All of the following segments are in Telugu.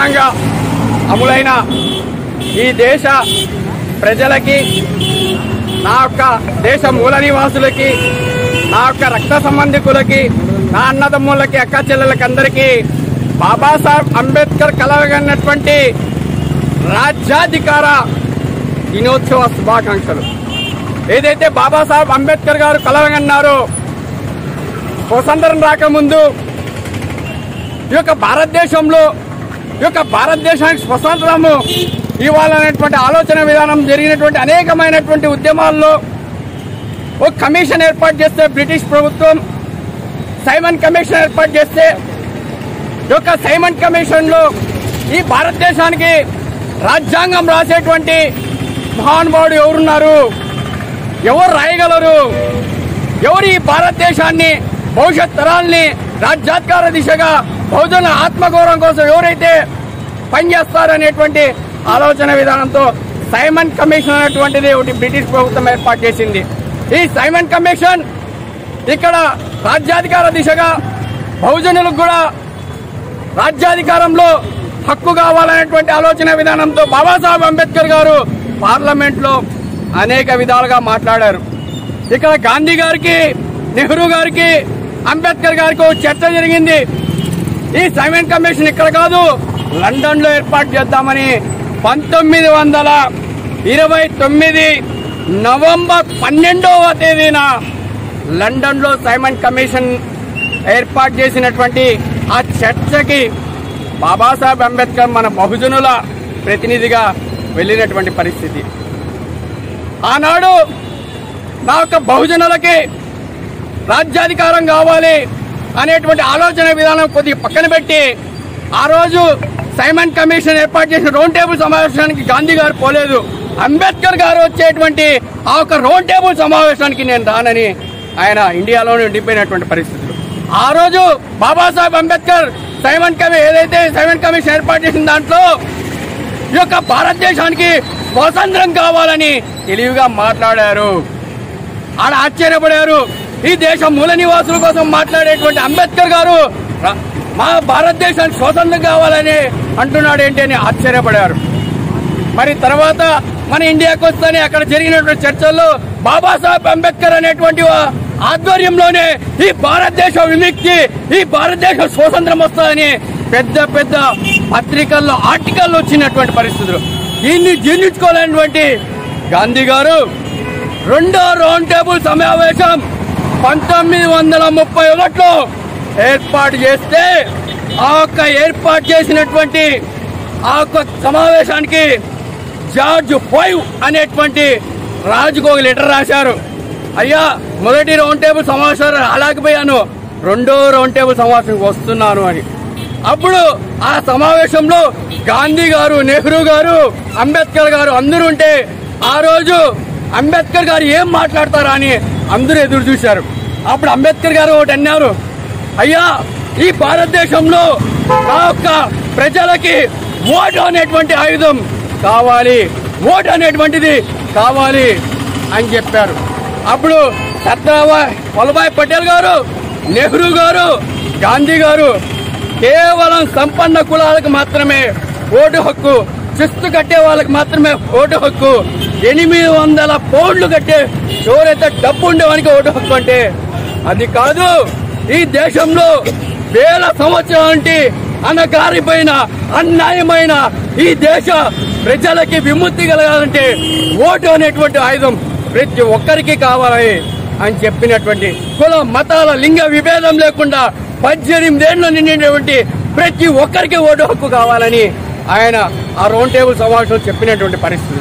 రాజ్యాంగ అమలైన ఈ దేశ ప్రజలకి నా యొక్క దేశ మూల నివాసులకి నా యొక్క రక్త సంబంధికులకి నా అన్నదమ్ములకి అక్క చెల్లెలకి అందరికీ బాబాసాహెబ్ అంబేద్కర్ కలగన్నటువంటి రాజ్యాధికార దినోత్సవ శుభాకాంక్షలు ఏదైతే బాబాసాహెబ్ అంబేద్కర్ గారు కలగన్నారో స్వతంత్రం రాకముందు ఈ యొక్క భారతదేశంలో ఈ యొక్క భారతదేశానికి స్వతంత్రము ఇవ్వాలనేటువంటి ఆలోచన విధానం జరిగినటువంటి అనేకమైనటువంటి ఉద్యమాల్లో ఒక కమిషన్ ఏర్పాటు చేస్తే బ్రిటిష్ ప్రభుత్వం సైమన్ కమిషన్ ఏర్పాటు చేస్తే ఈ యొక్క సైమన్ కమిషన్ లో ఈ భారతదేశానికి రాజ్యాంగం రాసేటువంటి మహానుభావుడు ఎవరున్నారు ఎవరు రాయగలరు ఎవరు ఈ భారతదేశాన్ని భవిష్యత్ తరాల్ని రాజ్యాధికార దిశగా బహుజన ఆత్మగౌరవం కోసం ఎవరైతే పనిచేస్తారనేటువంటి ఆలోచన విధానంతో సైమన్ కమిషన్ అనేటువంటిది ఒకటి బ్రిటిష్ ప్రభుత్వం ఏర్పాటు చేసింది ఈ సైమన్ కమిషన్ ఇక్కడ రాజ్యాధికార దిశగా బహుజనులకు కూడా రాజ్యాధికారంలో హక్కు కావాలనేటువంటి ఆలోచన విధానంతో బాబాసాహెబ్ అంబేద్కర్ గారు పార్లమెంట్ లో అనేక విధాలుగా మాట్లాడారు ఇక్కడ గాంధీ గారికి నెహ్రూ గారికి అంబేద్కర్ గారికి ఒక చర్చ జరిగింది ఈ సైమన్ కమిషన్ ఇక్కడ కాదు లండన్ లో ఏర్పాటు చేద్దామని పంతొమ్మిది వందల ఇరవై తొమ్మిది నవంబర్ పన్నెండవ తేదీన లండన్ లో సైమన్ కమిషన్ ఏర్పాటు చేసినటువంటి ఆ చర్చకి బాబాసాహెబ్ అంబేద్కర్ మన బహుజనుల ప్రతినిధిగా వెళ్ళినటువంటి పరిస్థితి ఆనాడు నా యొక్క బహుజనులకి రాజ్యాధికారం కావాలి అనేటువంటి ఆలోచన విధానం కొద్దిగా పక్కన పెట్టి ఆ రోజు సైమన్ కమిషన్ ఏర్పాటు చేసిన రౌండ్ టేబుల్ సమావేశానికి గాంధీ గారు పోలేదు అంబేద్కర్ గారు వచ్చేటువంటి ఆ ఒక రౌండ్ టేబుల్ సమావేశానికి నేను రానని ఆయన ఇండియాలోనే ఉండిపోయినటువంటి పరిస్థితులు ఆ రోజు బాబాసాహెబ్ అంబేద్కర్ సైమన్ కమి ఏదైతే సైమన్ కమిషన్ ఏర్పాటు చేసిన దాంట్లో ఈ యొక్క భారతదేశానికి స్వాతంత్రం కావాలని తెలివిగా మాట్లాడారు ఆడ ఆశ్చర్యపడారు ఈ దేశం మూల నివాసుల కోసం మాట్లాడేటువంటి అంబేద్కర్ గారు ర- మా భారతదేశానికి స్వాతంత్రం కావాలని అంటున్నాడు ఏంటి అని ఆశ్చర్యపడారు మరి తర్వాత మన ఇండియాకి వస్తేనే అక్కడ జరిగినటువంటి చర్చల్లో బాబాసాహెబ్ అంబేద్కర్ అనేటువంటి వా- ఆధ్వర్యంలోనే ఈ భారతదేశ విముక్తి ఈ భారతదేశ స్వాతంత్రం వస్తుందని పెద్ద పెద్ద పత్రికల్లో ఆర్టికల్ వచ్చినటువంటి పరిస్థితులు దీన్ని జీర్ణించుకోలేనటువంటి గాంధీ గారు రెండో రౌండ్ టేబుల్ సమావేశం పంతొమ్మిది వందల ముప్పై ఒకటిలో ఏర్పాటు చేస్తే ఆ యొక్క ఏర్పాటు చేసినటువంటి ఆ యొక్క సమావేశానికి జార్జ్ ఫైవ్ అనేటువంటి రాజుకు ఒక లెటర్ రాశారు అయ్యా మొదటి రౌండ్ టేబుల్ సమావేశం అలాగిపోయాను రెండో రౌండ్ టేబుల్ సమావేశంకి వస్తున్నాను అని అప్పుడు ఆ సమావేశంలో గాంధీ గారు నెహ్రూ గారు అంబేద్కర్ గారు అందరూ ఉంటే ఆ రోజు అంబేద్కర్ గారు ఏం మాట్లాడతారా అని అందరూ ఎదురు చూశారు అప్పుడు అంబేద్కర్ గారు ఒకటి అన్నారు అయ్యా ఈ భారతదేశంలో నా యొక్క ప్రజలకి ఓటు అనేటువంటి ఆయుధం కావాలి ఓటు అనేటువంటిది కావాలి అని చెప్పారు అప్పుడు సర్దార్ వల్లభాయ్ పటేల్ గారు నెహ్రూ గారు గాంధీ గారు కేవలం సంపన్న కులాలకు మాత్రమే ఓటు హక్కు చిస్తు కట్టే వాళ్ళకి మాత్రమే ఓటు హక్కు ఎనిమిది వందల పౌండ్లు కట్టే ఎవరైతే డబ్బు ఉండేవానికి ఓటు హక్కు అంటే అది కాదు ఈ దేశంలో వేల సంవత్సరాల నుండి అనగారిపోయిన అన్యాయమైన ఈ దేశ ప్రజలకి విముక్తి కలగాలంటే ఓటు అనేటువంటి ఆయుధం ప్రతి ఒక్కరికి కావాలి అని చెప్పినటువంటి కుల మతాల లింగ విభేదం లేకుండా పద్దెనిమిదేళ్లు నిండినటువంటి ప్రతి ఒక్కరికి ఓటు హక్కు కావాలని ఆయన ఆ రౌండ్ టేబుల్ సమావేశంలో చెప్పినటువంటి పరిస్థితి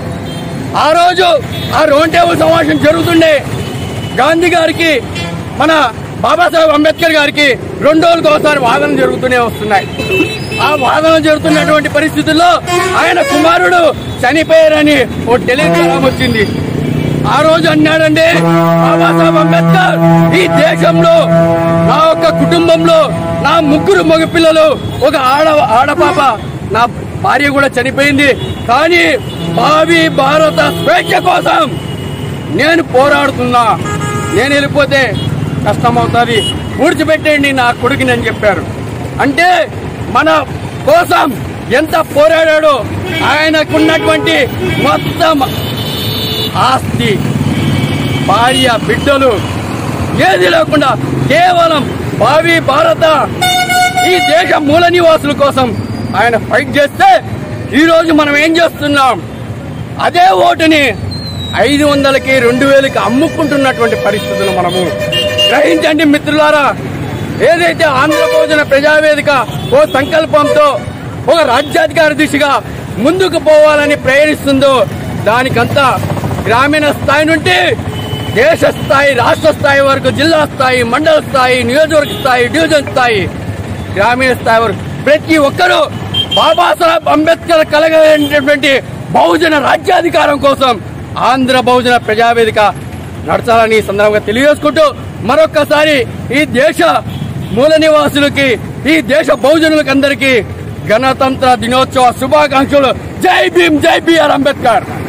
ఆ రోజు ఆ రౌండ్ టేబుల్ సమావేశం జరుగుతుండే గాంధీ గారికి మన బాబాసాహెబ్ అంబేద్కర్ గారికి రెండు రోజులకు ఒకసారి వాదన జరుగుతూనే వస్తున్నాయి ఆ వాదన జరుగుతున్నటువంటి పరిస్థితుల్లో ఆయన కుమారుడు చనిపోయారని ఓ టెలిగ్రామ్ వచ్చింది ఆ రోజు అన్నాడండి బాబాసాహెబ్ అంబేద్కర్ ఈ దేశంలో నా యొక్క కుటుంబంలో నా ముగ్గురు మగపిల్లలు ఒక ఆడ ఆడపాప నా భార్య కూడా చనిపోయింది కానీ భావి భారత స్వేచ్ఛ కోసం నేను పోరాడుతున్నా నేను వెళ్ళిపోతే కష్టమవుతుంది పూడ్చిపెట్టేయండి నా కొడుకుని అని చెప్పారు అంటే మన కోసం ఎంత పోరాడాడో ఆయనకున్నటువంటి మొత్తం ఆస్తి భార్య బిడ్డలు ఏది లేకుండా కేవలం భావి భారత ఈ దేశ మూల నివాసుల కోసం ఆయన ఫైట్ చేస్తే ఈ రోజు మనం ఏం చేస్తున్నాం అదే ఓటుని ఐదు వందలకి రెండు వేలకి అమ్ముకుంటున్నటువంటి పరిస్థితులు మనము గ్రహించండి మిత్రులారా ఏదైతే ఆంధ్ర భోజన ప్రజావేదిక ఓ సంకల్పంతో ఒక రాజ్యాధికార దిశగా ముందుకు పోవాలని ప్రయాణిస్తుందో దానికంతా గ్రామీణ స్థాయి నుండి దేశ స్థాయి రాష్ట్ర స్థాయి వరకు జిల్లా స్థాయి మండల స్థాయి నియోజకవర్గ స్థాయి డివిజన్ స్థాయి గ్రామీణ స్థాయి వరకు ప్రతి ఒక్కరూ బాబాసాహెబ్ అంబేద్కర్ కలగలిగినటువంటి బహుజన రాజ్యాధికారం కోసం ఆంధ్ర బహుజన ప్రజావేదిక నడచాలని ఈ సందర్భంగా తెలియజేసుకుంటూ మరొక్కసారి ఈ దేశ మూల నివాసులకి ఈ దేశ బహుజనులకి అందరికీ గణతంత్ర దినోత్సవ శుభాకాంక్షలు జై భీమ్ జై బిఆర్ అంబేద్కర్